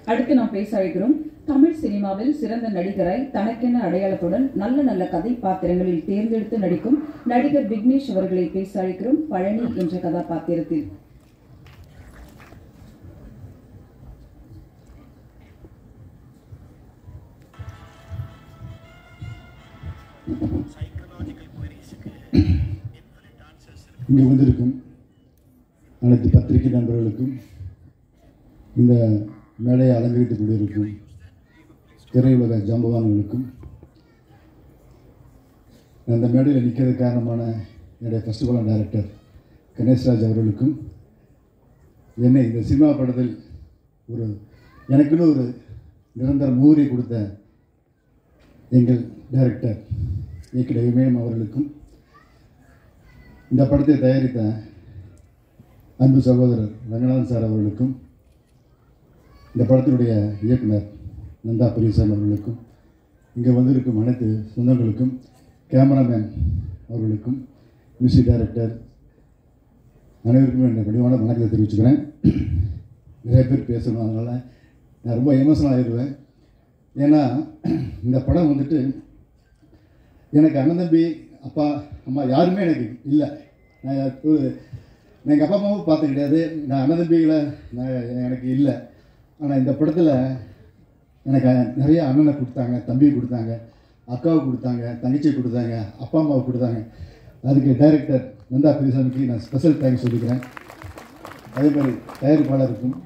அடுத்து நாம் பேச அழைக்கிறோம் தமிழ் சினிமாவில் சிறந்த நடிகராய் தனக்கென அடையாளத்துடன் நல்ல நல்ல கதை பாத்திரங்களில் தேர்ந்தெடுத்து நடிக்கும் நடிகர் விக்னேஷ் அவர்களை பேச அழைக்கிறோம் பழனி என்ற கதாபாத்திரத்தில் இங்கே வந்திருக்கும் அனைத்து பத்திரிகை நண்பர்களுக்கும் இந்த மேடையை அலங்கரித்துக் கொண்டிருக்கும் திரையுலக ஜம்பவான்களுக்கும் அந்த மேடையில் நிற்கிறது காரணமான என்னுடைய ஃபெஸ்டிவல் டைரக்டர் கணேஷ்ராஜ் அவர்களுக்கும் என்னை இந்த சினிமா படத்தில் ஒரு எனக்குன்னு ஒரு நிரந்தர முகவரி கொடுத்த எங்கள் டைரக்டர் இயக்குனர் இமயம் அவர்களுக்கும் இந்த படத்தை தயாரித்த அன்பு சகோதரர் ரங்கநாதன் சார் அவர்களுக்கும் இந்த படத்தினுடைய இயக்குனர் நந்தா பெரியசாமி அவர்களுக்கும் இங்கே வந்திருக்கும் அனைத்து சொந்தங்களுக்கும் கேமராமேன் அவர்களுக்கும் மியூசிக் டைரக்டர் அனைவருக்கும் என்னுடைய பணிவான வணக்கத்தை தெரிவிச்சுக்கிறேன் நிறைய பேர் பேசணும் அதனால் நான் ரொம்ப எமோஷனல் ஆகிடுவேன் ஏன்னா இந்த படம் வந்துட்டு எனக்கு அண்ணன் தம்பி அப்பா அம்மா யாருமே எனக்கு இல்லை நான் ஒரு நான் எங்கள் அப்பா அம்மாவும் பார்த்து கிடையாது நான் அண்ணன் தம்பிகளை நான் எனக்கு இல்லை ஆனால் இந்த படத்தில் எனக்கு நிறைய அண்ணனை கொடுத்தாங்க தம்பி கொடுத்தாங்க அக்காவை கொடுத்தாங்க தங்கச்சி கொடுத்தாங்க அப்பா அம்மாவை கொடுத்தாங்க அதுக்கு டைரக்டர் நந்தா பெரியசாமிக்கு நான் ஸ்பெஷல் தேங்க்ஸ் சொல்லிக்கிறேன் அதே மாதிரி தயாரிப்பாளருக்கும்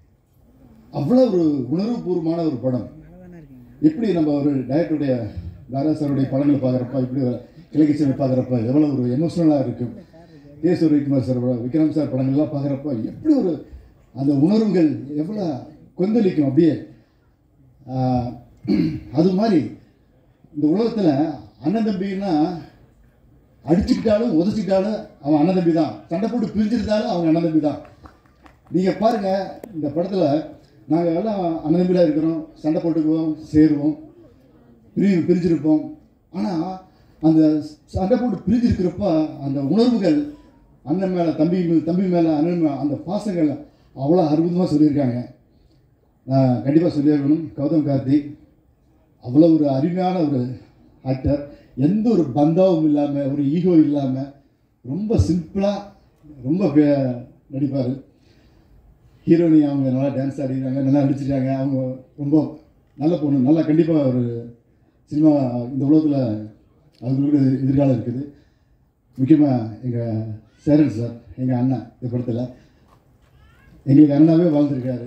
அவ்வளோ ஒரு உணர்வுபூர்வமான ஒரு படம் எப்படி நம்ம ஒரு டைரக்டருடைய தாரா சாருடைய படங்களை பார்க்குறப்ப இப்படி கிழக்கிச்சனை பார்க்குறப்ப எவ்வளோ ஒரு எமோஷ்னலாக இருக்கும் கே சூரியகுமார் சார் படம், விக்ரம் சார் படங்கள்லாம் பார்க்குறப்ப எப்படி ஒரு அந்த உணர்வுகள் எவ்வளோ கொந்தளிக்கும் அப்படியே ஆஹ், அது மாதிரி இந்த உலகத்தில் அண்ணன் தம்பின்னா அடிச்சுக்கிட்டாலும் உதச்சிக்கிட்டாலும் அவன் அண்ணன் தம்பி தான் சண்டை போட்டு பிரிஞ்சிருந்தாலும் அவங்க அண்ணன் தம்பி தான் நீங்கள் பாருங்கள் இந்த படத்தில் நாங்கள் எல்லாம் அண்ணன் தம்பியாக இருக்கிறோம் சண்டை போட்டுக்குவோம் சேருவோம் பிரி பிரிஞ்சிருப்போம் ஆனால் அந்த சண்டை போட்டு பிரிஞ்சிருக்கிறப்ப அந்த உணர்வுகள் அண்ணன் மேலே தம்பி மே- தம்பி மேலே அண்ணன் மேலே அந்த பாசங்கள் அவ்வளோ அற்புதமாக சொல்லியிருக்காங்க நான் கண்டிப்பாக சொல்லியிருக்கணும் கௌதம் கார்த்திக் அவ்வளோ ஒரு அருமையான ஒரு ஆக்டர் எந்த ஒரு பந்தாவும் இல்லாமல் ஒரு ஈகோ இல்லாமல் ரொம்ப சிம்பிளாக ரொம்ப நடிப்பார் ஹீரோனி அவங்க நல்லா டான்ஸ் ஆடிக்கிறாங்க நல்லா நடிச்சிருக்காங்க அவங்க ரொம்ப நல்ல பொண்ணு நல்லா கண்டிப்பாக ஒரு சினிமா இந்த உலகத்தில் அவங்களுக்கு எதிர்காலம் இருக்குது முக்கியமாக எங்கள் சேரன் சார் எங்கள் அண்ணன் இந்த படத்தில் எங்களுக்கு அண்ணாவே வாழ்ந்துருக்காரு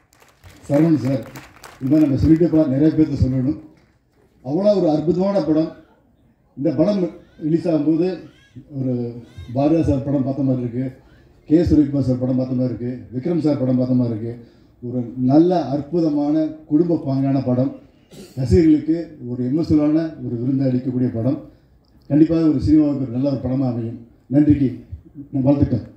சரவணன் சார் இது மாதிரி நம்ம சொல்லிட்டு போகலாம் நிறைய பேர்த்த சொல்லணும் அவ்வளோ ஒரு அற்புதமான படம் இந்த படம் ரிலீஸ் ஆகும்போது ஒரு பாரதியா சார் படம் பார்த்த மாதிரி இருக்குது கே சுரேஷ்குமார் சார் படம் பார்த்த மாதிரி இருக்குது விக்ரம் சார் படம் பார்த்த மாதிரி இருக்குது ஒரு நல்ல அற்புதமான குடும்ப பாங்கான படம் ரசிகர்களுக்கு ஒரு எமோஷனலான ஒரு விருந்து அளிக்கக்கூடிய படம் கண்டிப்பாக ஒரு சினிமாவுக்கு ஒரு நல்ல ஒரு படமாக அமையும் நன்றிக்கு நான் வாழ்த்துக்கள்